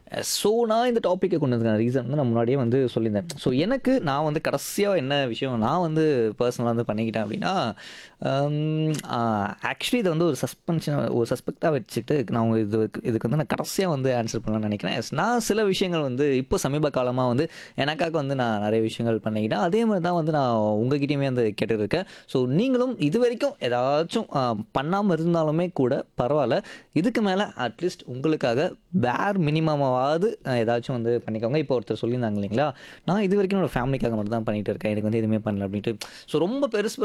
so நான் இந்த டாப்பிக்கை கொண்டு வந்ததுக்கான ரீசன் வந்து நான் முன்னாடியே வந்து சொல்லியிருந்தேன் ஸோ எனக்கு நான் வந்து கடைசியாக என்ன விஷயம் நான் வந்து பர்சனலாக வந்து பண்ணிக்கிட்டேன் அப்படின்னா ஆக்சுவலி இதை வந்து ஒரு சஸ்பென்ஷன் ஒரு சஸ்பெக்டாக வச்சுக்கிட்டு நான் உங்க இது இதுக்கு வந்து நான் கடைசியாக வந்து ஆன்சர் பண்ணலாம்னு நினைக்கிறேன் Yes, நான் சில விஷயங்கள் வந்து இப்போ சமீப காலமாக வந்து எனக்காக வந்து நான் நிறைய விஷயங்கள் பண்ணிக்கிட்டேன் அதே மாதிரி தான் வந்து நான் உங்ககிட்டயுமே வந்து கேட்டுருக்கேன் ஸோ நீங்களும் இது வரைக்கும் ஏதாச்சும் பண்ணாமல் இருந்தாலுமே கூட பரவாயில்ல இதுக்கு மேலே அட்லீஸ்ட் உங்களுக்காக பேர் மினிமமாவது ஏதாச்சும் வந்து பண்ணிக்கோங்க இப்போ ஒருத்தர் சொல்லியிருந்தாங்க இல்லைங்களா நான் இது வரைக்கும் என்னோட ஃபேமிலிக்காக மட்டும் தான் பண்ணிட்டு இருக்கேன் எனக்கு வந்து எதுவுமே பண்ணல அப்படின்ட்டு ஸோ ரொம்ப பெருசு